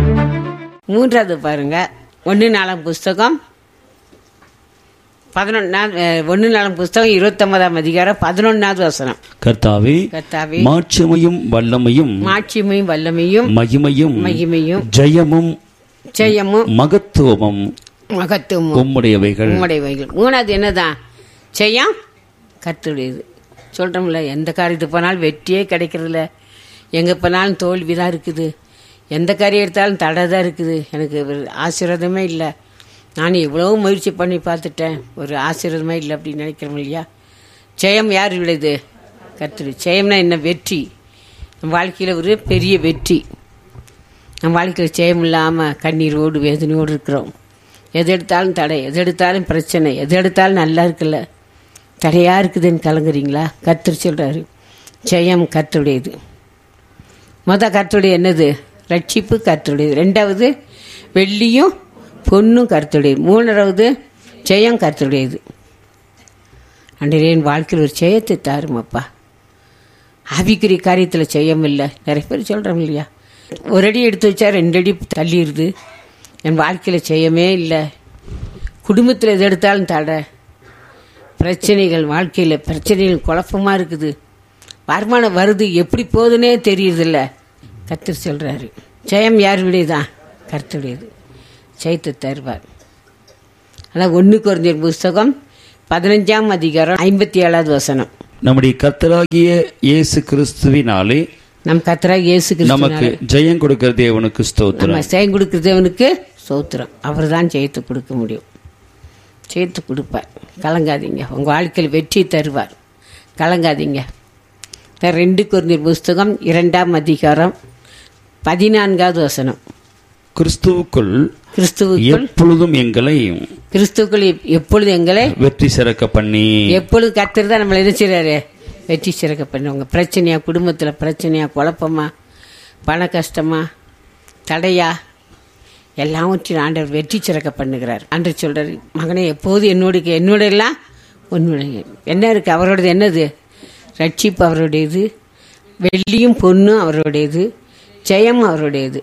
மூன்றாவது பாருங்க ஒன்று நாலாம் புஸ்தகம் பதினொன்னா ஒன்று நாலாம் புஸ்தகம் இருபத்தொன்பதாம் அதிகாரம் பதினொன்னாவது வசனம் கர்த்தாவே கர்த்தாவே மாட்சிமையும் வல்லமையும் மாட்சிமையும் வல்லமையும் மகிமையும் மகிமையும் ஜெயமும் ஜெயமும் மகத்துவமும் மகத்துவமும் உம்முடையவைகள் உம்முடையவைகள் மூணாவது என்னதான் ஜெயம் கர்த்தருடையது சொல்கிறோம்ல எந்த காரியத்துக்கு போனாலும் வெற்றியே கிடைக்கிறதில்ல எங்கே போனாலும் தோல்வி தான் இருக்குது எந்த காரியம் எடுத்தாலும் தடை தான் இருக்குது எனக்கு ஒரு ஆசீர்வாதமே இல்லை நான் எவ்வளோ முயற்சி பண்ணி பார்த்துட்டேன் ஒரு ஆசீர்வாதமே இல்லை அப்படின்னு நினைக்கிறோம் இல்லையா ஜெயம் யார் விளையுது கர்த்தர் ஜெயம்னா என்ன வெற்றி நம்ம வாழ்க்கையில் ஒரு பெரிய வெற்றி நம்ம வாழ்க்கையில் ஜெயம் இல்லாமல் கண்ணீரோடு வேதனையோடு இருக்கிறோம் எது எடுத்தாலும் தடை எது எடுத்தாலும் பிரச்சனை எது எடுத்தாலும் நல்லா இருக்குல்ல தடையாக இருக்குதுன்னு கலங்குறீங்களா கர்த்தர் சொல்கிறாரு ஜெயம் கர்த்தருடையது மொத கர்த்தருடைய என்னது ரட்சிப்பு கர்த்தருடையது ரெண்டாவது வெள்ளியும் பொண்ணும் கர்த்தருடையது மூணாவது ஜெயம் கர்த்தருடையது அன்றைய என் வாழ்க்கையில் ஒரு ஜெயத்தை தாருமப்பா ஆவிக்குரிய காரியத்தில் செய்யம் இல்லை நிறைய பேர் சொல்கிறோம் இல்லையா ஒரு அடி எடுத்து வச்சா ரெண்டு அடி தள்ளிடுது என் வாழ்க்கையில் செய்யமே இல்லை குடும்பத்தில் எது எடுத்தாலும் தடை பிரச்சனைகள் வாழ்க்கையில் பிரச்சனைகள் குழப்பமாக இருக்குது வருமானம் வருது எப்படி போகுதுன்னே தெரியுறதில்ல கர்த்தர் சொல்கிறாரு ஜெயம் யார் விடையதான் கர்த்தருடையது ஜெயத்தை தருவார் அதான் ஒன்று குறைஞ்ச புஸ்தகம் பதினஞ்சாம் அதிகாரம் ஐம்பத்தி ஏழாவது வசனம் நம்முடைய கர்த்தராகிய இயேசு கிறிஸ்துவினாலே நம் கத்தராக இயேசு கிறிஸ்து நமக்கு ஜெயம் கொடுக்கிற தேவனுக்கு ஸ்தோத்திரம் நம்ம ஜெயம் கொடுக்குறதவனுக்கு சோத்திரம் அவர் தான் ஜெயத்தை கொடுக்க முடியும் ஜெயத்தை கொடுப்பார் கலங்காதீங்க உங்கள் வாழ்க்கையில் வெற்றி தருவார் கலங்காதீங்க இந்த ரெண்டு குருந்தீர் புஸ்தகம் இரண்டாம் அதிகாரம் பதினான்காவது வசனம் கிறிஸ்துவுக்குள் கிறிஸ்துவுக்குள் எப்பொழுதும் எங்களை கிறிஸ்துவுக்குள் எப்- எப்பொழுது எங்களை வெற்றி சிறக்க பண்ணி எப்பொழுது கர்த்தர் தான் நம்மளை எதிர்க்கிறாரு வெற்றி சிறக்க பண்ணுவாங்க பிரச்சனையா குடும்பத்தில் பிரச்சனையா குழப்பமா பண கஷ்டமா தடையா எல்லாவற்றையும் ஆண்டவர் வெற்றி சிறக்க பண்ணுகிறார் ஆண்டவர் சொல்றாரு மகனே எப்போது என்னோடு இரு. என்னோட எல்லாம் உன்னோட இரு. என்ன இருக்கு அவரோடது என்னது ரட்சிப்பு அவருடையது வெள்ளியும் பொண்ணும் அவருடையது ஜெயம் அவருடையது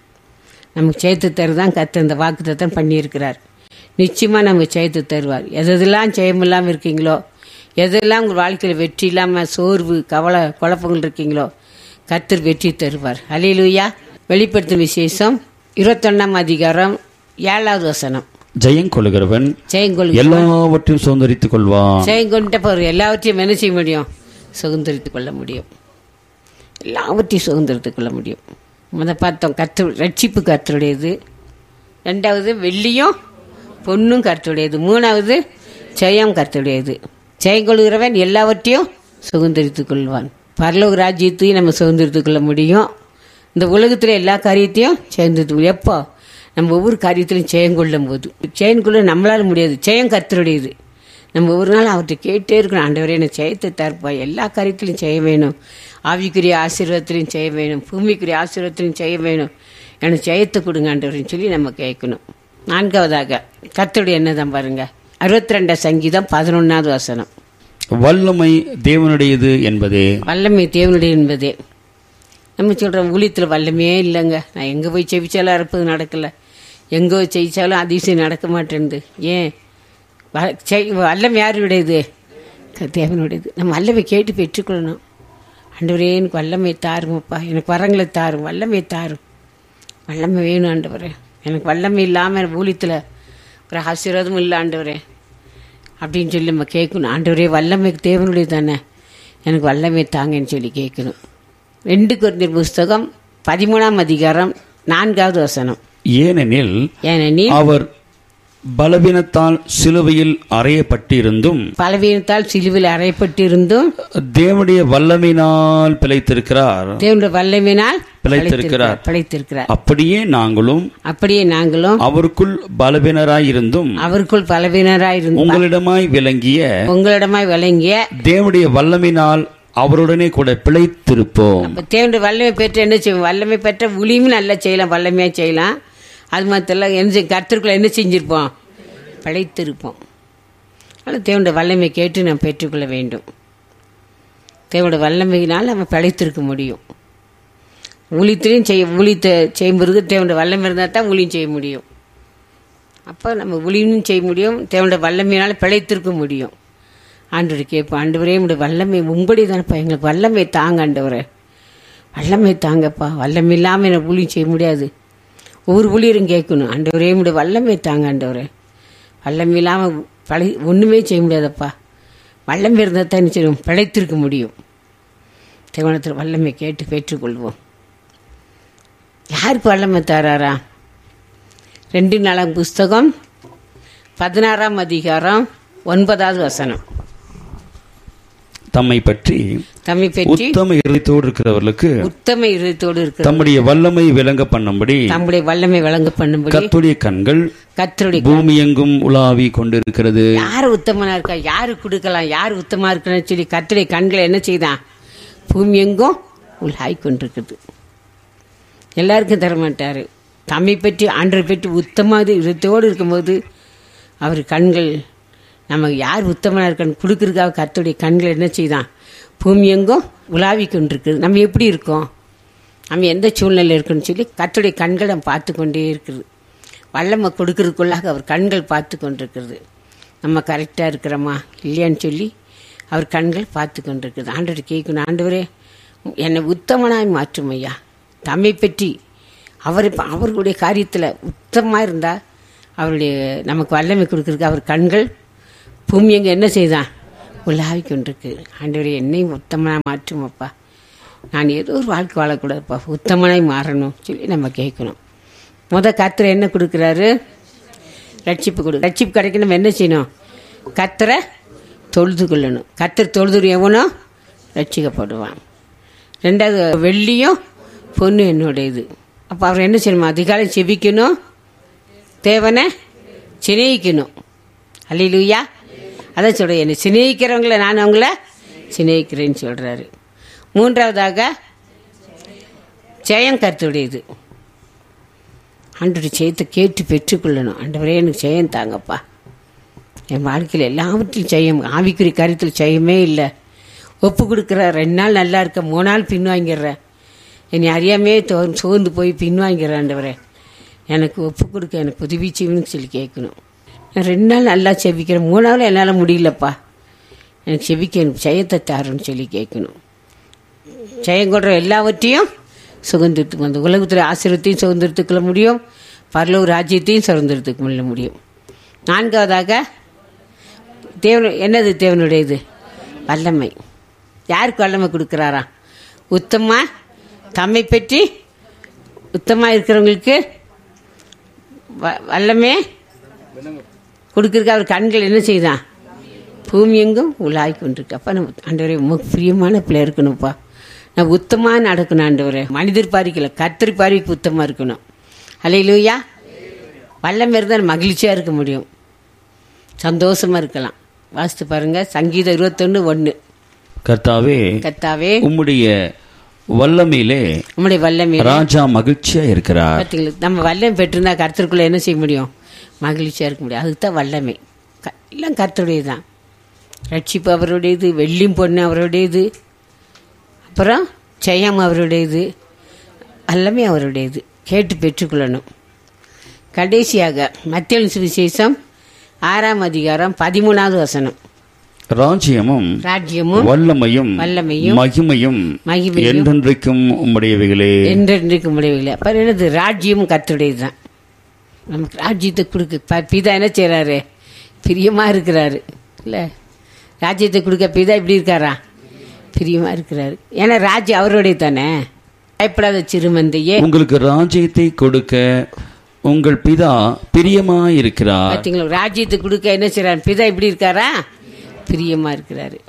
நமக்கு ஜெயத்து தருதான் கத்து இந்த வாக்குத்தத்தம் பண்ணியிருக்கிறார் நிச்சயமாக நமக்கு ஜெயத்து தருவார் எதெல்லாம் ஜெயம் இல்லாமல் இருக்கீங்களோ எதெல்லாம் உங்கள் வாழ்க்கையில் வெற்றி இல்லாமல் சோர்வு கவலை குழப்பங்கள் இருக்கீங்களோ கர்த்தர் வெற்றி தருவார் அலையிலுயா வெளிப்படுத்தும் விசேஷம் இருபத்தொன்னாம் அதிகாரம் ஏழாவது வசனம் ஜெயம் கொள்கிறவன் ஜெயங்கொள் எல்லாவற்றையும் சுதந்திரித்துக் கொள்வான் ஜெயங்கொண்ட போகிற எல்லாவற்றையும் என்ன செய்ய முடியும் சுதந்திரித்துக் கொள்ள முடியும் எல்லாவற்றையும் சுதந்திரத்துக் கொள்ள முடியும் முத பார்த்தோம் கத்து ரட்சிப்பு கர்த்தருடையது ரெண்டாவது வெள்ளியும் பொண்ணும் கர்த்தருடையது மூணாவது ஜெயம் கர்த்தருடையது ஜெயம் கொள்கிறவன் எல்லாவற்றையும் சுதந்திரித்துக் கொள்வான் பரலோக ராஜ்யத்தையும் நம்ம சுதந்திரித்துக் கொள்ள முடியும் இந்த உலகத்தில் எல்லா காரியத்தையும் சேர்ந்து எப்போ நம்ம ஒவ்வொரு காரியத்திலையும் ஜெயம் கொள்ளும் போது ஜெயம் கொள்ள நம்மளால முடியாது ஜெயம் கர்த்தருடையது நம்ம ஒவ்வொரு நாள் அவர்கிட்ட கேட்டே இருக்கணும் ஆண்டவரே எனக்கு ஜெயத்தை தருப்பா எல்லா காரியத்திலையும் செய்ய வேணும் ஆவிக்குரிய ஆசீர்வாதத்திலையும் செய்ய வேணும் பூமிக்குரிய ஆசீர்வாதத்திலையும் செய்ய வேணும் எனக்கு ஜெயத்தை கொடுங்க ஆண்டவரேன்னு சொல்லி நம்ம கேட்கணும் நான்காவதாக கர்த்தருடைய என்னதான் பாருங்க அறுபத்தி ரெண்டாம் சங்கீதம் பதினொன்னாவது வசனம் வல்லமை தேவனுடையது என்பதே வல்லமை தேவனுடைய என்பதே நம்ம சொல்கிறோம் ஊழியத்தில் வல்லமையே இல்லைங்க நான் எங்கே போய் செவிச்சாலும் அறுப்பது நடக்கலை எங்கே போய் ஜெயிச்சாலும் அதிசயம் நடக்க மாட்டேன்து ஏன் வ- செய்- வல்லமை யாருடையது க- தேவனுடையது நம்ம வல்லமை கேட்டு பெற்றுக்கொள்ளணும் ஆண்டவரே எனக்கு வல்லமை தாருமப்பா எனக்கு வரங்களை தாரும் வல்லமை தாரும் வல்லமை வேணும் ஆண்டவரே எனக்கு வல்லமை இல்லாமல் ஊழியத்தில் ஒரு ஆசீர்வாதமும் இல்லை ஆண்டவரே அப்படின்னு சொல்லி நம்ம கேட்கணும் ஆண்டவரே வல்லமை தேவனுடைய தானே எனக்கு வல்லமை தாங்கன்னு சொல்லி கேட்கணும் ரெண்டு குருந்தியர் புஸ்தகம் பதிமூணாம் அதிகாரம் நான்காவது வசனம் ஏனெனில் ஏனெனில் அவர் பலவீனத்தால் சிலுவையில் அறையப்பட்டிருந்தும் பலவீனத்தால் சிலுவில் அறையப்பட்டிருந்தும் தேவனுடைய வல்லமையினால் பிழைத்திருக்கிறார் தேவனுடைய வல்லமையினால் பிழைத்திருக்கிறார். பிழைத்திருக்கிறார் அப்படியே நாங்களும் அப்படியே நாங்களும் அவருக்குள் பலவீனராயிருந்தும் அவருக்குள் பலவீனராயிருந்து உங்களிடமாய் விளங்கிய உங்களிடமாய் விளங்கிய தேவனுடைய வல்லமையினால் அவருடனே கூட பிழைத்திருப்போம் அப்ப தேவனுடைய வல்லமை பெற்று என்ன செய்வோம் வல்லமை பெற்ற உளியும் நல்லா செய்யலாம் வல்லமையாக செய்யலாம் அது மாத்திரம் என்ன செய்ய கர்த்தருக்குள்ள என்ன செஞ்சிருப்போம் பிழைத்திருப்போம் அதனால் தேவனுடைய வல்லமை கேட்டு நாம் பெற்றுக்கொள்ள வேண்டும் தேவனுடைய வல்லமையினால் நம்ம பிழைத்திருக்க முடியும் ஊழியத்திலையும் செய்ய ஊழியத்தை செய்யும்போது தேவனுடைய வல்லமை இருந்தால் தான் ஊழியம் செய்ய முடியும் அப்போ நம்ம ஊழியமும் செய்ய முடியும் தேவனுடைய வல்லமையினால் பிழைத்திருக்க முடியும் ஆண்டவர் கேட்போம் ஆண்டவரே உடைய வல்லமை உங்களுடைய தானப்பா எங்களுக்கு வல்லமை தாங்க ஆண்டவரே வல்லமை தாங்கப்பா வல்லமை இல்லாமல் எனக்கு ஊழியம் செய்ய முடியாது ஒவ்வொரு ஊழியரும் கேட்கணும் ஆண்டவரே உடைய வல்லமை தாங்க ஆண்டவரே வல்லமை இல்லாமல் பழை ஒன்றுமே செய்ய முடியாதப்பா வல்லமை இருந்தால் தான் என்ன செய்யும் பிழைத்திருக்க முடியும் தேவனத்தில் வல்லமை கேட்டு பெற்றுக்கொள்வோம் யாருக்கு வல்லமை தராரா ரெண்டு நாளாம் புஸ்தகம் பதினாறாம் அதிகாரம் ஒன்பதாவது வசனம் தம்மை பற்றி தம்மை பற்றி உத்தம இருதயத்தோடு இருக்கிறவர்களுக்கு உத்தம இருதயத்தோடு இருக்கிற தம்முடைய வல்லமை விளங்க பண்ணும்படி நம்முடைய வல்லமை வழங்க பண்ணும்படி கர்த்துடைய கண்கள் கத்தருடைய பூமி எங்கும் உலாவி கொண்டிருக்கிறது யார் உத்தமனா இருக்கா யாரு கொடுக்கலாம் யார் உத்தமா இருக்கணும்னு சொல்லி கத்தருடைய கண்களை என்ன செய்தான் பூமி எங்கும் உலாய் கொண்டிருக்குது எல்லாருக்கும் தர மாட்டாரு தம்மை பற்றி ஆண்டரை பற்றி உத்தமாக இருத்தோடு இருக்கும்போது அவர் கண்கள் நமக்கு யார் உத்தமனா இருக்கான்னு கொடுக்கறதுக்காக கத்தருடைய கண்கள் என்ன செய்தான் பூமி எங்கும் உலாவி கொண்டிருக்குது நம்ம எப்படி இருக்கோம் நம்ம எந்த சூழ்நிலை இருக்குன்னு சொல்லி கத்தருடைய கண்கள் நம்ம பார்த்து கொண்டே இருக்குது வல்லமை கொடுக்கறதுக்குள்ளாக அவர் கண்கள் பார்த்து கொண்டிருக்கிறது நம்ம கரெக்டாக இருக்கிறோமா இல்லையான்னு சொல்லி அவர் கண்கள் பார்த்து கொண்டிருக்குது ஆண்டவர் கேட்கணும் ஆண்டவரே என்னை உத்தமனாய் மாற்றும் ஐயா தம்மை பற்றி அவர் அவர்களுடைய காரியத்தில் உத்தமாக இருந்தால் அவருடைய நமக்கு வல்லமை கொடுக்கறதுக்கு அவர் கண்கள் பூமி எங்கே என்ன செய்தான் உலாவி கொண்டிருக்கு ஆண்டவரே என்னையும் உத்தமனாக மாற்றுமப்பா நான் ஏதோ ஒரு வாழ்க்கை வாழக்கூடாதுப்பா உத்தமனாய் மாறணும் சொல்லி நம்ம கேட்கணும் முத கர்த்தர் என்ன கொடுக்குறாரு ரட்சிப்பு கொடு ரட்சிப்பு கிடைக்க நம்ம என்ன செய்யணும் கர்த்தரை தொழுது கொள்ளணும் கர்த்தர் தொழுது எவனோ ரட்சிக்கப்படுவான் ரெண்டாவது வெள்ளியும் பொண்ணு என்னுடையது அப்போ அவர் என்ன செய்யணும் அதிகாலை செபிக்கணும் தேவனை சிநேகிக்கணும் அல்லையிலுயா அதான் சொல்கிறேன் என்னை சிநேகிக்கிறவங்கள நான் அவங்கள சிநேகிக்கிறேன்னு சொல்கிறாரு மூன்றாவதாக ஜெயம் கருத்துடையது ஆண்டோட ஜெயத்தை கேட்டு பெற்றுக்கொள்ளணும் ஆண்டவரே எனக்கு ஜெயம் தாங்கப்பா என் வாழ்க்கையில் எல்லாவற்றிலும் ஜெயம் ஆவிக்குறி காரியத்தில் ஜெயமே இல்லை ஒப்பு கொடுக்குற ரெண்டு நாள் நல்லா இருக்க மூணு நாள் பின்வாங்கிடுறேன் என்னை அறியாமே தோ சோர்ந்து போய் பின்வாங்கிறேன் ஆண்டவரே எனக்கு ஒப்பு கொடுக்க எனக்கு உதவி செய்யணும்னு சொல்லி கேட்கணும் நான் ரெண்டு நாள் நல்லா செவிக்கிறேன் மூணு நாள் என்னால் முடியலப்பா எனக்கு செவிக்க எனக்கு ஜெயத்தை தாருன்னு சொல்லி கேட்கணும் ஜெயம் கொடுற எல்லாவற்றையும் சுதந்திரத்துக்கு அந்த உலகத்தில் ஆசிரியத்தையும் சுதந்திரத்துக்குள்ள முடியும் பரலோக ராஜ்யத்தையும் சுதந்திரத்துக்கு கொள்ள முடியும் நான்காவதாக தேவன் என்னது தேவனுடையது வல்லமை யாருக்கு வல்லமை கொடுக்குறாரா உத்தமா தம்மை பற்றி உத்தமாக இருக்கிறவங்களுக்கு வ- வல்லமே கொடுக்கறதுக்கு அவர் கண்கள் என்ன செய்தான் பூமி எங்கும் உலாய் கொண்டிருக்கு அப்போ நம்ம ஆண்டவரே உமக்கு பிரியமான பிள்ளை இருக்கணும்ப்பா நான் உத்தமாக நடக்கணும் ஆண்டவரே மனிதர் பாரிக்கல கத்திரி பாரிக்கு உத்தமாக இருக்கணும் அலையிலூயா வல்லமை இருந்தால் மகிழ்ச்சியாக இருக்க முடியும் சந்தோஷமாக இருக்கலாம் வாசித்து பாருங்க சங்கீதம் இருபத்தொன்று ஒன்று கர்த்தாவே கத்தாவே உம்முடைய வல்லமையிலே உம்முடைய வல்லமை ராஜா மகிழ்ச்சியா இருக்கிறார் பார்த்தீங்களா நம்ம வல்லமை பெற்றிருந்தா கர்த்தருக்குள்ள என்ன செய்ய முடியும் மகிழ்ச்சியாக இருக்க முடியும் அதுக்கு தான் வல்லமை க எல்லாம் கர்த்தருடையது தான் ரட்சிப்பு அவருடையது வெள்ளியும் பொண்ணு அவருடையது அப்புறம் ஜெயம் அவருடையது எல்லாமே அவருடையது கேட்டு பெற்றுக்கொள்ளணும் கடைசியாக மத்திய சுவிசேஷம் ஆறாம் அதிகாரம் பதிமூணாவது வசனம் ராஜ்யமும் ராஜ்யமும் வல்லமையும் வல்லமையும் மகிமையும் மகிமையும் என்றென்றைக்கும் உம்முடையவைகளே என்றென்றைக்கு முடியவில்லை அப்புறம் என்னது ராஜ்யமும் கர்த்தருடையது தான் நமக்கு ராஜ்யத்தை கொடுக்க ப- பிதா என்ன செய்கிறாரு பிரியமாக இருக்கிறாரு இல்லை ராஜ்யத்தை கொடுக்க பிதா இப்படி இருக்காரா பிரியமாக இருக்கிறாரு ஏன்னா ராஜ்யம் அவருடைய தானே பயப்படாத சிறுமந்தையே உங்களுக்கு ராஜ்யத்தை கொடுக்க உங்கள் பிதா பிரியமாயிருக்கிறார் பார்த்தீங்களா ராஜ்யத்தை கொடுக்க என்ன செய்கிறாரு பிதா இப்படி இருக்காரா பிரியமாக இருக்கிறாரு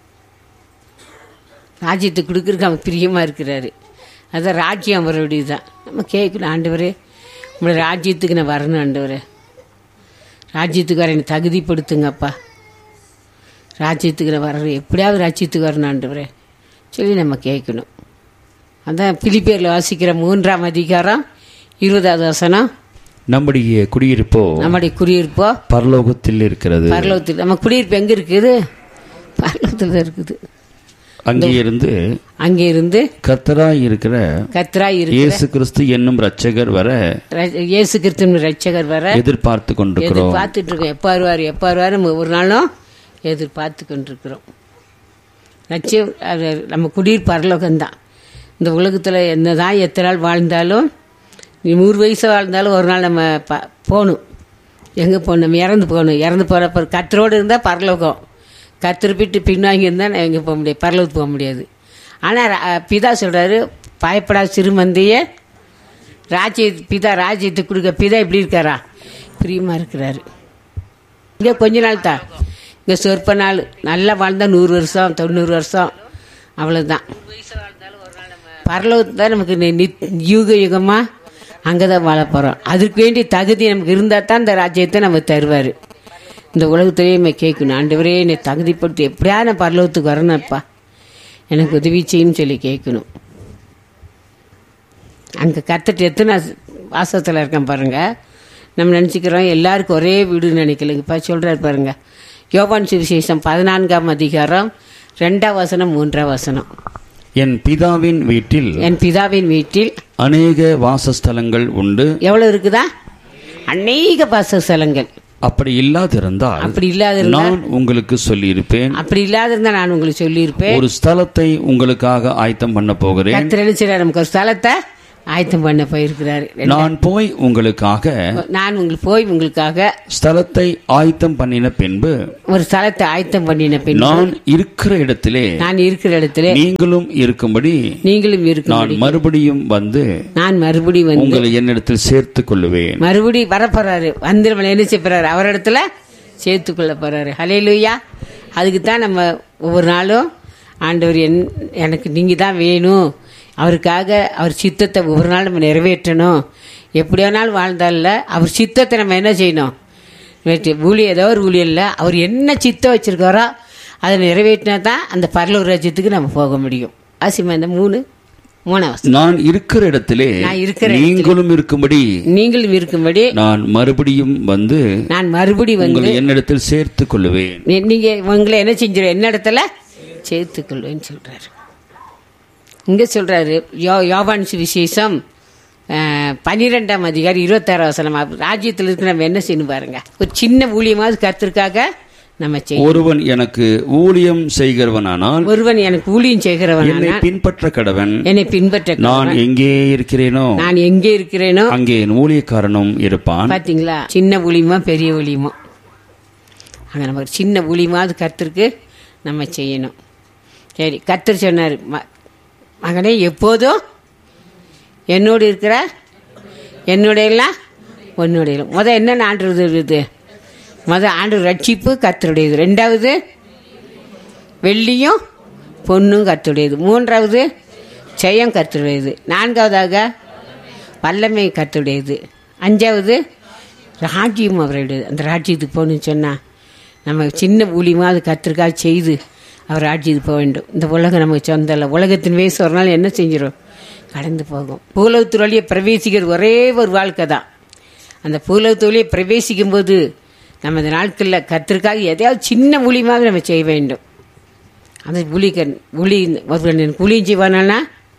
ராஜ்யத்தை கொடுக்கறதுக்கு அவன் பிரியமாக இருக்கிறாரு அதான் ராஜ்யம் அவருடையது தான் நம்ம கேட்கணும் ஆண்டவரே உங்களை ராஜ்யத்துக்கு நான் வரணும் ஆண்டவரே ராஜ்யத்துக்கு வர என்னை தகுதிப்படுத்துங்கப்பா ராஜ்யத்துக்கு நான் வர எப்படியாவது ராஜ்யத்துக்கு வரணும் ஆண்டவரே சொல்லி நம்ம கேட்கணும் அதான் பிலிப்பேரில் வாசிக்கிற மூன்றாம் அதிகாரம் இருபதாவது வசனம் நம்முடைய குடியிருப்போ நம்முடைய குடியிருப்போ பரலோகத்தில் இருக்கிறது பரலோகத்தில் நம்ம குடியிருப்பு எங்கே இருக்குது பரலோகத்தில் தான் இருக்குது அங்கே இருந்து அங்கே இருந்து கர்த்தராய் இருக்கிற கத்ராய் இருக்கிற இயேசு கிறிஸ்து என்னும் இரட்சகர் வர ர- இயேசு கிறிஸ்துவின் ரட்சகர் வர எதிர்பார்த்து கொண்டிருக்கிறோம் எதிர்பார்த்துட்டு இருக்கோம் எப்போ வருவார் எப்போ வருவார் நம்ம ஒரு நாளும் எதிர்பார்த்து கொண்டிருக்கிறோம் லட்சியம் அது நம்ம குடியிர் பரலோகம்தான் இந்த உலகத்தில் என்னதான் எத்தனை நாள் வாழ்ந்தாலும் நீ நூறு வயசு வாழ்ந்தாலும் ஒரு நாள் நம்ம ப போகணும் எங்கே போகணும் நம்ம இறந்து போகணும் இறந்து போகிறப்ப கத்தரோடு இருந்தால் பரலோகம் கத்திருப்பிட்டு பின்வாங்கி இருந்தால் எங்கே போக முடியாது பரலோகத்துக்கு போக முடியாது ஆனால் பிதா சொல்கிறாரு பயப்படாத சிறுமந்தையே ராஜ்ய பிதா ராஜ்யத்துக்கு கொடுக்க பிதா எப்படி இருக்காரா பிரியமாக இருக்கிறாரு இங்கே கொஞ்ச நாள் தான் இங்கே சொற்ப நாள் நல்லா வாழ்ந்தா நூறு வருஷம் தொண்ணூறு வருஷம் அவ்வளோதான் பரலோகத்து தான் நமக்கு நி- நித்- யுக யுகமாக அங்கே தான் வாழ போகிறோம் அதுக்கு வேண்டிய தகுதி நமக்கு இருந்தால் தான் இந்த ராஜ்யத்தை நம்ம தருவார் இந்த உலகத்திலேயே நம்ம கேட்கணும் ஆண்டவரே என்னை தகுதிப்படுத்தி எப்படியா நான் பரலோகத்துக்கு வரணும்ப்பா எனக்கு உதவி செய்யுன்னு சொல்லி கேட்கணும் அங்கே கத்துட்டு எத்தனை வாசத்தில் இருக்கேன் பாருங்க நம்ம நினச்சிக்கிறோம் எல்லாருக்கும் ஒரே வீடுன்னு நினைக்கலங்கப்பா சொல்கிறார் பாருங்க யோவான் சுவிசேஷம் பதினான்காம் அதிகாரம் ரெண்டாம் வசனம் மூன்றாம் வசனம் என் பிதாவின் வீட்டில் என் பிதாவின் வீட்டில் அநேக வாசஸ்தலங்கள் உண்டு எவ்வளோ இருக்குதா அநேக வாசஸ்தலங்கள் அப்படி இல்லாதிருந்தால் அப்படி இல்லாதிருந்தா நான் உங்களுக்கு சொல்லியிருப்பேன் அப்படி இல்லாதிருந்தா நான் உங்களுக்கு சொல்லியிருப்பேன் ஒரு ஸ்தலத்தை உங்களுக்காக ஆயத்தம் பண்ண போகிறேன் கத்திர நினைச்சிட நமக்கு ஒரு ஸ்தலத்தை ஆயத்தம் பண்ண போயிருக்கிறாரு நான் போய் உங்களுக்காக நான் உங்களுக்கு போய் உங்களுக்காக ஸ்தலத்தை ஆயத்தம் பண்ணின பின்பு ஒரு ஸ்தலத்தை ஆயத்தம் பண்ணின பின் நான் இருக்கிற இடத்திலே நான் இருக்கிற இடத்துல நீங்களும் இருக்கும்படி நீங்களும் இருக்கும் நான் மறுபடியும் வந்து நான் மறுபடியும் வந்து உங்களை என்னிடத்தில் சேர்த்துக் கொள்ளுவேன் மறுபடி வரப்போறாரு வந்து நம்மளை என்ன செய்ய போறாரு அவரிடத்துல சேர்த்துக்கொள்ள போறாரு ஹலேலுயா அதுக்கு தான் நம்ம ஒவ்வொரு நாளும் ஆண்டவர் என் எனக்கு நீங்க தான் வேணும் அவருக்காக அவர் சித்தத்தை ஒவ்வொரு நாள் நம்ம நிறைவேற்றணும் எப்படி வேணாலும் வாழ்ந்தால அவர் சித்தத்தை நம்ம என்ன செய்யணும் வெற்றி ஊழியம் ஏதோ ஒரு ஊழியம் இல்லை அவர் என்ன சித்தம் வச்சிருக்காரோ அதை நிறைவேற்றினா தான் அந்த பரலூர் ராஜ்யத்துக்கு நம்ம போக முடியும் ஆசிமா இந்த மூணு மூணாவது நான் இருக்கிற இடத்திலே நான் இருக்கிற நீங்களும் இருக்கும்படி நீங்களும் இருக்கும்படி நான் மறுபடியும் வந்து நான் மறுபடி வந்து உங்களை என்னிடத்தில் சேர்த்துக் கொள்ளுவேன் நீ- நீங்க உங்களை என்ன செஞ்சிரு என்ன இடத்துல சேர்த்துக்கொள்வேன்னு சொல்றாரு இங்க சொல்றாரு யோ யோவான் விசேஷம் பன்னிரெண்டாம் அதிகாரி இருபத்தாறு வசனம் ராஜ்யத்தில் இருக்க நம்ம என்ன செய்யணும் பாருங்க ஒரு சின்ன ஊழியமாவது கத்திற்காக நம்ம செய்யணும் ஒருவன் எனக்கு ஊழியம் செய்கிறவனானால் ஒருவன் எனக்கு ஊழியம் செய்கிறவன் என்னை பின்பற்ற கடவன் என்னை பின்பற்ற நான் எங்கே இருக்கிறேனோ நான் எங்கே இருக்கிறேனோ அங்கே என் ஊழியக்காரனும் இருப்பான் பாத்தீங்களா சின்ன ஊழியமா பெரிய ஊழியமோ அங்கே நம்ம ஒரு சின்ன ஊழியமாவது கத்திற்கு நம்ம செய்யணும் சரி கத்தர் சொன்னார் ம- மகனே எப்போதும் என்னோடு இருக்கிற என்னுடைய எல்லாம் உன்னுடைய எல்லாம். முத என்ன ஆண்டு இருக்குது முத ஆண்டு ரட்சிப்பு கத்தருடையது ரெண்டாவது வெள்ளியும் பொண்ணும் கத்துடையது மூன்றாவது ஜெயம் கத்துடையது நான்காவதாக வல்லமை கத்துடையது அஞ்சாவது ராஜ்யம் அவருடையது அந்த ராஜ்யத்துக்கு போகணும்னு சொன்னால் நம்ம சின்ன ஊழியமாக அது கத்திரிக்காய் செய்து அவர் ராஜ்யத்துக்கு போக வேண்டும் இந்த உலகம் நமக்கு சொந்தம் இல்லை உலகத்தின் வயசு ஒரு நாள் என்ன செஞ்சிடும் கடந்து போகும் பூலகத்து வழியை பிரவேசிக்கிற ஒரே ஒரு வாழ்க்கை தான் அந்த பூலகத்து வழியை பிரவேசிக்கும் போது நம்ம இந்த நாட்களில் கத்திரிக்காய் எதையாவது சின்ன ஊழியமாக நம்ம செய்ய வேண்டும் அந்த ஊழிகன் ஊழி ஒருவன் எனக்கு ஊழியம் செய்வானா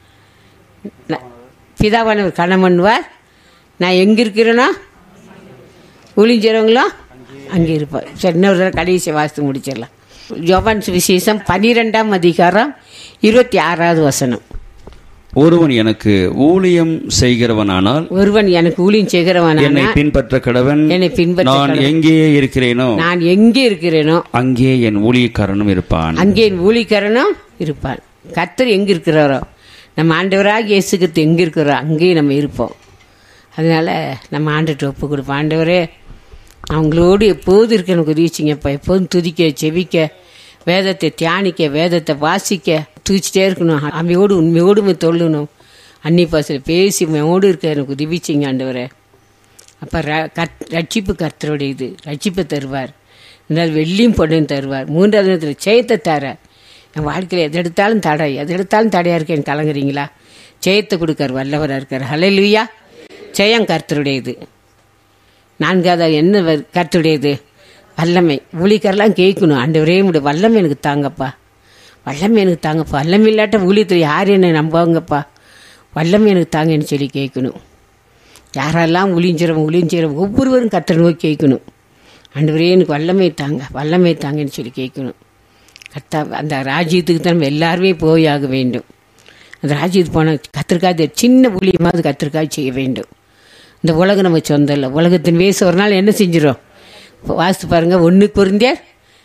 பிதாவானவர் கணம் பண்ணுவார் நான் எங்கே இருக்கிறேனோ ஊழியம் செய்கிறவங்களோ அங்கே இருப்பார் சரி இன்னொரு தடவை கடைசி வாசித்து முடிச்சிடலாம் யோவான் விசேஷம் பன்னிரெண்டாம் அதிகாரம் இருபத்தி ஆறாவது வசனம் ஒருவன் எனக்கு ஊழியம் செய்கிறவனானால் ஒருவன் எனக்கு ஊழியம் செய்கிறவனான என்னை பின்பற்ற கடவன் என்னை பின்பற்ற நான் எங்கே இருக்கிறேனோ நான் எங்கே இருக்கிறேனோ அங்கே என் ஊழியக்காரனும் இருப்பான் அங்கே என் ஊழியக்காரனும் இருப்பான் கர்த்தர் எங்கே இருக்கிறாரோ நம்ம ஆண்டவராக இயேசுக்கிறது எங்கே இருக்கிறோ அங்கேயும் நம்ம இருப்போம் அதனால நம்ம ஆண்டுட்டு ஒப்பு கொடுப்போம் ஆண்டவரே அவங்களோடு எப்போதும் இருக்க எனக்கு உதவிச்சிங்கப்பா எப்போதும் துதிக்க செவிக்க வேதத்தை தியானிக்க வேதத்தை வாசிக்க துதிச்சிட்டே இருக்கணும் அம்மையோடு உண்மையோடு தொல்லணும் அன்னி பாசல பேசி உண்மையோடு இருக்க எனக்கு உதவிச்சிங்க ஆண்டவரே அப்போ ரட்சிப்பு கர்த்தருடைய இது ரட்சிப்பை தருவார் ரெண்டாவது வெள்ளியும் பொண்ணையும் தருவார் மூன்றாவது நேரத்தில் ஜெயத்தை தர என் வாழ்க்கையில் எது எடுத்தாலும் தடை எது எடுத்தாலும் தடையாக இருக்கேன் கலங்குறீங்களா ஜெயத்தை கொடுக்கார் வல்லவராக இருக்கார் ஹalleluya ஜெயம் கர்த்தருடையது நான்காவது என்ன வ- கர்த்தருடையது வல்லமை ஊழிக்கரெல்லாம் கேட்கணும் ஆண்டவரே உடைய வல்லமை எனக்கு தாங்கப்பா வல்லமை எனக்கு தாங்கப்பா வல்லமை இல்லாட்ட ஊழியத்தில் யார் என்னை நம்புவாங்கப்பா வல்லமை எனக்கு தாங்கன்னு சொல்லி கேட்கணும் யாரெல்லாம் ஒளிஞ்சிரும் ஒளிஞ்சிரும் ஒவ்வொருவரும் கத்தரை நோக்கி கேட்கணும் ஆண்டவரே எனக்கு வல்லமை தாங்க வல்லமை தாங்கன்னு சொல்லி கேட்கணும் கத்தா அந்த ராஜ்யத்துக்கு தான் நம்ம எல்லாருமே போய் ஆக வேண்டும் அந்த ராஜ்யத்துக்கு போன கத்திரிக்காய் சின்ன ஊழியமாவது கத்திரிக்காய் செய்ய வேண்டும் இந்த உலகம் நம்ம சொந்தம் இல்லை உலகத்தின் வேச ஒரு நாள் என்ன செஞ்சிடும் வாசித்து பாருங்க ஒன்று பொருந்தியார்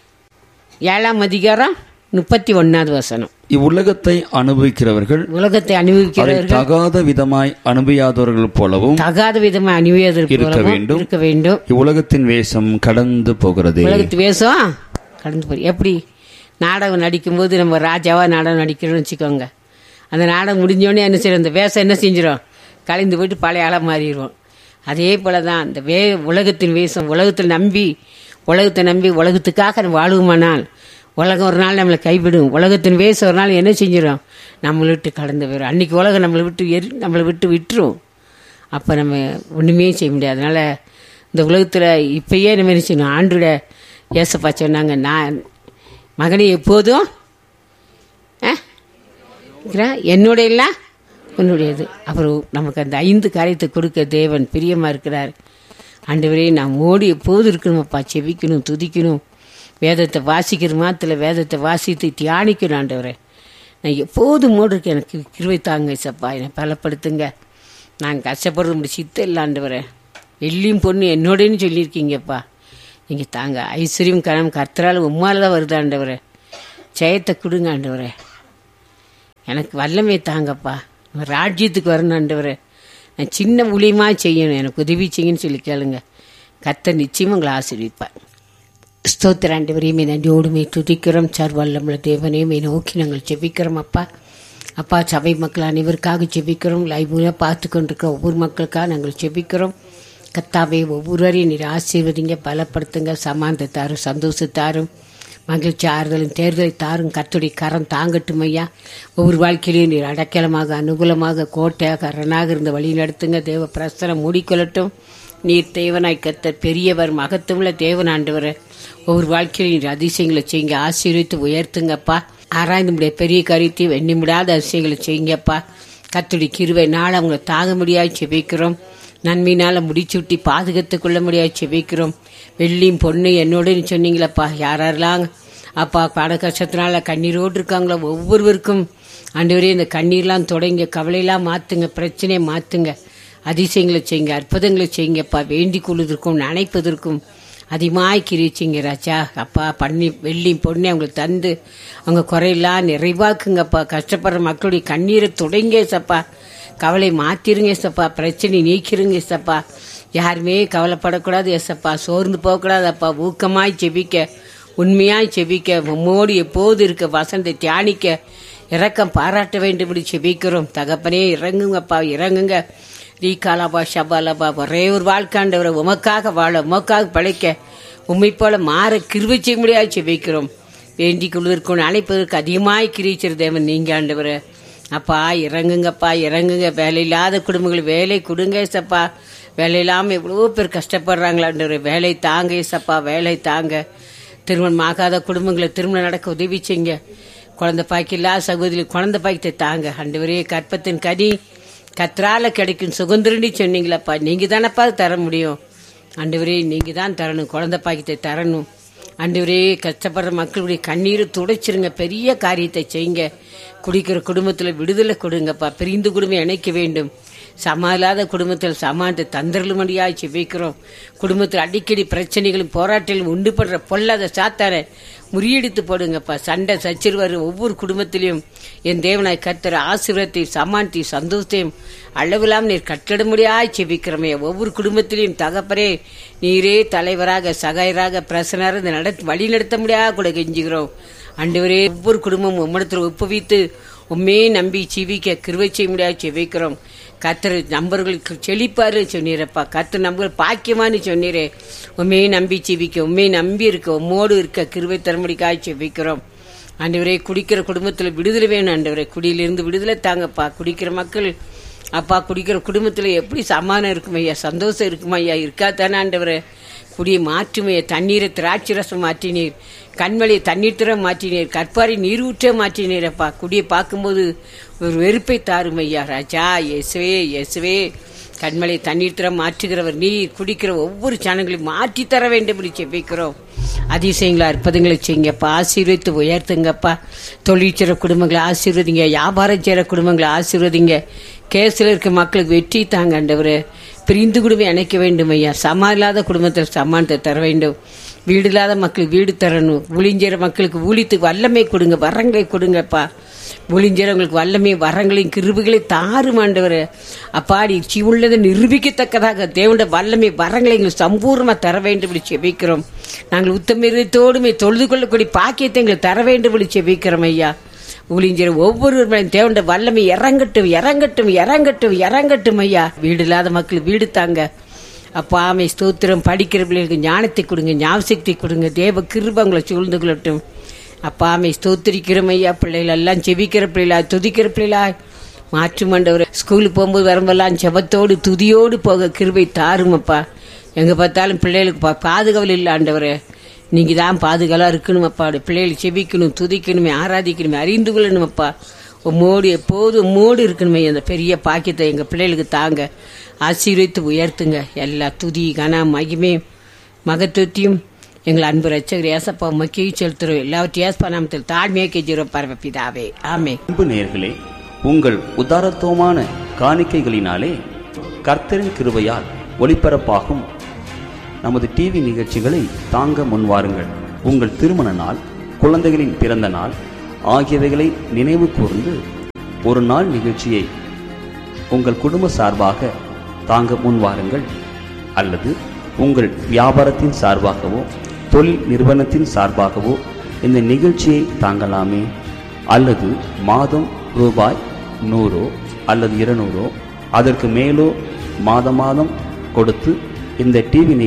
ஏழாம் அதிகாரம் முப்பத்தி ஒன்னாவது வசனம் இவ்வுலகத்தை அனுபவிக்கிறவர்கள் உலகத்தை அதை அனுபவிக்கிறவர்கள் தகாத விதமாய் அனுபவியாதவர்கள் போலவும் தகாத விதமா அணிவியதற்கு இருக்க போலவும் வேண்டும். இருக்க வேண்டும் இவ்வுலகத்தின் வேஷம் கடந்து போகிறது உலகத்து வேஷம் கடந்து போய் எப்படி நாடகம் நடிக்கும்போது நம்ம ராஜாவா நாடகம் நடிக்கிறோம்னு வச்சுக்கோங்க அந்த நாடகம் முடிஞ்சோடனே என்ன செய்யறோம் அந்த வேஷம் என்ன செஞ்சிடும் கலைந்து போயிட்டு பழைய ஆளாக மாறிடுவோம் அதே போல தான் இந்த வே உலகத்தின் வேஷம் உலகத்தில் நம்பி உலகத்தை நம்பி உலகத்துக்காக நம்ம வாழுவோமானால் உலகம் ஒரு நாள் நம்மளை கைவிடும் உலகத்தின் வேஷம் ஒரு நாள் என்ன செஞ்சிடும் நம்மளை விட்டு கடந்து போயிடும் அன்னைக்கு உலகம் நம்மளை விட்டு எரி நம்மளை விட்டு விட்டுரும் அப்போ நம்ம ஒன்றுமே செய்ய முடியாது அதனால் இந்த உலகத்தில் இப்பயே நம்ம என்ன செய்யணும் ஆண்டோட ஏசப்பா சொன்னாங்க நான் மகனே எப்போதும் ஆ? இருக்கிறா? என்னுடைய இல்லை உன்னுடையது அப்புறம் நமக்கு அந்த ஐந்து காரியத்தை கொடுக்க தேவன் பிரியமாக இருக்கிறார் ஆண்டவரே நாம் ஓடி எப்போதும் இருக்கணுமப்பா செவிக்கணும் துதிக்கணும் வேதத்தை வாசிக்கிற மாத்திர வேதத்தை வாசித்து தியானிக்கணும் ஆண்டவரே நான் எப்போதும் மோடு இருக்கேன் எனக்கு கிருவை தாங்க சப்பா என்னை பலப்படுத்துங்க நான் கஷ்டப்படுறது முடி சித்த இல்லாண்டவரே வெள்ளியும் பொண்ணு என்னோடன்னு சொல்லியிருக்கீங்கப்பா நீங்கள் தாங்க ஐஸ்வர்யம் கணம் கர்த்தரால் உம்மால தான் வருது ஆண்டவரே ஜெயத்தை கொடுங்க ஆண்டவரே எனக்கு வல்லமை தாங்கப்பா உங்க ராஜ்யத்துக்கு வரணும் ஆண்டவரே நான் சின்ன ஊழியமாக செய்யணும் எனக்கு உதவி செய்யுன்னு சொல்லி கேளுங்க கர்த்தர் நிச்சயமாக உங்களை ஆசீர்விப்பார் ஸ்தோத்திர ஆண்டவரையுமே நன்றியோடுமே துதிக்கிறோம் சார் வல்லமுள்ள தேவனையுமே நோக்கி நாங்கள் ஜெபிக்கிறோம் அப்பா அப்பா சபை மக்கள் அனைவருக்காக ஜெபிக்கிறோம் லைவ் மூலம் பார்த்து கொண்டிருக்கிற ஒவ்வொரு மக்களுக்காக நாங்கள் ஜெபிக்கிறோம் கத்தாவே ஒவ்வொருவரையும் நீர் ஆசீர்வதிங்க பலப்படுத்துங்க சமாந்த தாரும் சந்தோஷத்தாரும் மகிழ்ச்சி ஆறுதலும் தேர்தலை தாரும் கத்துடைய கரம் தாங்கட்டும் ஐயா ஒவ்வொரு வாழ்க்கையிலையும் நீர் அடைக்கலமாக அனுகூலமாக கோட்டையாக அரணாக இருந்த வழி நடத்துங்க தேவ பிரசனம் மூடிக்கொள்ளட்டும் நீர் தேவனாய் கத்தர் பெரியவர் மகத்துவமுள்ள தேவன் ஆண்டவர் ஒவ்வொரு வாழ்க்கையிலும் நீர் அதிசயங்களை செய்யுங்க ஆசீர்வித்து உயர்த்துங்கப்பா ஆராய்ந்து முடிய பெரிய காரியத்தையும் எண்ணி முடியாத அதிசயங்களை செய்யுங்கப்பா கத்துடி கிருவை நாள் அவங்களை தாங்க முடியாது செபிக்கிறோம் நன்மையினால முடிச்சுட்டி பாதுகாத்துக் கொள்ள முடியாது செபிக்கிறோம் வெள்ளியும் பொண்ணு என்னோட சொன்னீங்களப்பா யாரெல்லாம் அப்பா பட கஷ்டத்தினால கண்ணீரோடு இருக்காங்களோ ஒவ்வொருவருக்கும் ஆண்டவரே இந்த கண்ணீர்லாம் தொடங்க கவலையெல்லாம் மாத்துங்க பிரச்சனையை மாத்துங்க அதிசயங்களை செய்யுங்க அற்புதங்களை செய்யுங்கப்பா வேண்டிக் கொள்வதற்கும் நினைப்பதற்கும் அதிகமாய் கிரிச்சிங்க ராஜா அப்பா பண்ணி வெள்ளி பொண்ணு அவங்களுக்கு தந்து அவங்க குறையெல்லாம் நிறைவாக்குங்கப்பா கஷ்டப்படுற மக்களுடைய கண்ணீரை தொடங்க சப்பா கவலை மாத்திருங்க சப்பா பிரச்சனை நீக்கிருங்க சப்பா யாருமே கவலைப்படக்கூடாது எசப்பா சோர்ந்து போகக்கூடாது அப்பா ஊக்கமாய் செபிக்க உண்மையாய் செபிக்க உம்மோடு எப்போது இருக்க வசந்தை தியானிக்க இரக்கம் பாராட்ட வேண்டும்படி செபிக்கிறோம் தகப்பனே இறங்குங்கப்பா இறங்குங்க ரீகாலாபா ஷபாலாபா ஒரே ஒரு வாழ்க்காண்டவரை உமக்காக வாழ உமக்காக பழைக்க உம்மை போல மாற கிருவை செய்ய முடியாது செபிக்கிறோம் வேண்டிக் கொள்வதற்கு அழைப்பதற்கு அதிகமாய் கிரீச்சர் தேவன் நீங்க ஆண்டவரை அப்பா இறங்குங்கப்பா இறங்குங்க வேலை இல்லாத குடும்பங்கள் வேலை கொடுங்க சப்பா வேலை இல்லாமல் எவ்வளோ பேர் கஷ்டப்படுறாங்களான்ற வேலை தாங்க சப்பா வேலை தாங்க திருமணம் ஆகாத குடும்பங்களை திருமணம் நடக்க உதவி செய்யுங்க குழந்தை பாய்க்கு இல்லாத சகோதரி குழந்தை பாய்க்கத்தை தாங்க அண்டவரே கற்பத்தின் கனி கத்ரால கிடைக்கும் சுதந்திரண்டி சொன்னீங்களப்பா நீங்க தானப்பா தர முடியும் ஆண்டவரே நீங்க தான் தரணும் குழந்தை பாக்கியத்தை தரணும் ஆண்டவரே கஷ்டப்படுற மக்களுடைய கண்ணீரை துடைச்சிருங்க பெரிய காரியத்தை செய்யுங்க குடிக்கிற குடும்பத்தில் விடுதலை கொடுங்கப்பா பிரிந்து குடும்பம் இணைக்க வேண்டும் சமா இல்லாத குடும்பத்தில் சமானத்தை தந்திரலுமடியாய் செவிக்கிறோம் குடும்பத்தில் அடிக்கடி பிரச்சனைகளும் போராட்டங்களும் உண்டு படுற பொல்லாத சாத்தார முறியடித்து போடுங்கப்பா சண்டை சச்சிறுவர் ஒவ்வொரு குடும்பத்திலையும் என் தேவனாய் கர்த்தர் ஆசீர்வத்தை சமானத்தை சந்தோஷத்தையும் அளவிலாம் நீர் கட்டிட முடியாய் செபிக்கிறோமே ஒவ்வொரு குடும்பத்திலையும் தகப்பரே நீரே தலைவராக சகாயராக பிரசனராக இந்த நட வழி நடத்த முடியாத கூட கெஞ்சுகிறோம் அண்டவரே ஒவ்வொரு குடும்பமும் உம்மிடத்தில் ஒப்புவித்து உண்மே நம்பி ஜீவிக்க கிருவை செய்ய முடியாது செவிக்கிறோம் கத்தர் நம்பர்களுக்கு செழிப்பாரு சொன்னீரப்பா கத்தர் நம்பர்கள் பாக்கியமானு சொன்னீரே உண்மையை நம்பி ஜீவிக்க உண்மையை நம்பி இருக்க உம்மோடு இருக்க கிருவை தரமுடிக்காய் செவிக்கிறோம் ஆண்டவரே குடிக்கிற குடும்பத்தில் விடுதலை வேணும் ஆண்டவரே குடியிலிருந்து விடுதலை தாங்கப்பா குடிக்கிற மக்கள் அப்பா குடிக்கிற குடும்பத்தில் எப்படி சமாதானம் இருக்கும் ஐயா சந்தோஷம் இருக்குமா ஐயா இருக்கா தானே ஆண்டவரே குடியை மாற்றுமையை தண்ணீரை திராட்சை ரசம் மாற்றினீர் கண்மலையை தண்ணீர் திற மாற்றினீர் கற்பாரை நீரூற்ற மாற்றினீரப்பா குடியை பார்க்கும்போது ஒரு வெறுப்பை தாரும் ஐயா ராஜா இயேசுவே இயேசுவே கண்மலை தண்ணீர் தர மாற்றுகிறவர் நீர் குடிக்கிற ஒவ்வொரு ஜனங்களையும் மாற்றி தர வேண்டும் என்று செபிக்கிறோம் அதிசயங்களா அற்புதங்களை செய்யுங்கப்பா ஆசீர்வதித்து உயர்த்துங்கப்பா தொழில் செய்கிற குடும்பங்களை ஆசீர்வதிங்க வியாபாரம் செய்கிற குடும்பங்களை ஆசீர்வதிங்க கேஸில் இருக்க மக்களுக்கு வெற்றி தாங்க ஆண்டவரே பிரிந்து குடும்பம் இணைக்க வேண்டும் ஐயா சமா இல்லாத குடும்பத்தில் சமானத்தை தர வேண்டும் வீடு இல்லாத மக்களுக்கு வீடு தரணும் ஊழிஞ்சேற மக்களுக்கு ஊழித்துக்கு வல்லமை கொடுங்க வரங்களை கொடுங்கப்பா ஒளிஞ்சவங்களுக்கு வல்லமை வரங்களையும் கிருபுகளை தாரும் ஆண்டவர் அப்பாடி உள்ளதை நிரூபிக்கத்தக்கதாக தேவண்ட வல்லமை வரங்களை எங்களுக்கு சம்பூர்ணமா தர வேண்டும் என்று செபிக்கிறோம் நாங்கள் உத்தமிரத்தோடுமே தொழுது கொள்ளக்கூடிய பாக்கியத்தை எங்களுக்கு தர வேண்டும் என்று செபிக்கிறோம் ஐயா ஊழிஞ்சர் ஒவ்வொருவரும் தேவண்ட வல்லமை இறங்கட்டும் இறங்கட்டும் இறங்கட்டும் இறங்கட்டும் ஐயா வீடு இல்லாத மக்கள் வீடு தாங்க அப்பா ஆமை ஸ்தோத்திரம் படிக்கிற பிள்ளைகளுக்கு ஞானத்தை கொடுங்க ஞாபகத்தை கொடுங்க தேவ கிருபங்களை சூழ்ந்து கொள்ளட்டும் அப்பா ஆமை ஸ்தோத்திரிக்கிறோம் ஐயா பிள்ளைகள் எல்லாம் செபிக்கிற பிள்ளைகளா துதிக்கிற பிள்ளைகளா மாற்று மண்டவர் ஸ்கூலுக்கு போகும்போது வரும்போதெல்லாம் ஜெபத்தோடு துதியோடு போக கிருபை தாருமப்பா எங்கே பார்த்தாலும் பிள்ளைகளுக்கு பா பாதுகாவல் இல்லை ஆண்டவரே நீங்கள் தான் பாதுகாலாக இருக்கணுமப்பா பிள்ளைகள் செபிக்கணும் துதிக்கணுமே ஆராதிக்கணுமே அறிந்து கொள்ளணுமப்பா உம்மோடு எப்போதும் உம்மோடு இருக்கணுமே அந்த பெரிய பாக்கியத்தை எங்கள் பிள்ளைகளுக்கு தாங்க ஆசீர்வித்து உயர்த்துங்க எல்லா துதி கன மகிமே மகத்துவத்தையும் எங்கள் அன்பு ரச்சகர் ஏசப்பா மக்கியை செலுத்துறோம் எல்லாவற்றையும் ஏசப்பா நாமத்தில் தாழ்மையை கெஞ்சிரோம் பரமபிதாவே ஆமே அன்பு நேயர்களே உங்கள் உதாரத்துவமான காணிக்கைகளினாலே கர்த்தரின் கிருபையால் ஒளிபரப்பாகும் நமது டிவி நிகழ்ச்சிகளை தாங்க முன்வாருங்கள் உங்கள் திருமண நாள் குழந்தைகளின் பிறந்த நாள் ஆகியவைகளை நினைவு கூர்ந்து ஒரு நாள் நிகழ்ச்சியை உங்கள் குடும்ப சார்பாக தாங்க முன்வாருங்கள் அல்லது உங்கள் வியாபாரத்தின் சார்பாகவோ தொழில் நிறுவனத்தின் சார்பாகவோ இந்த நிகழ்ச்சியை தாங்கலாமே அல்லது மாதம் ரூபாய் நூறோ அல்லது இருநூறோ அதற்கு மேலோ மாதம் மாதம் கொடுத்து இந்த டிவி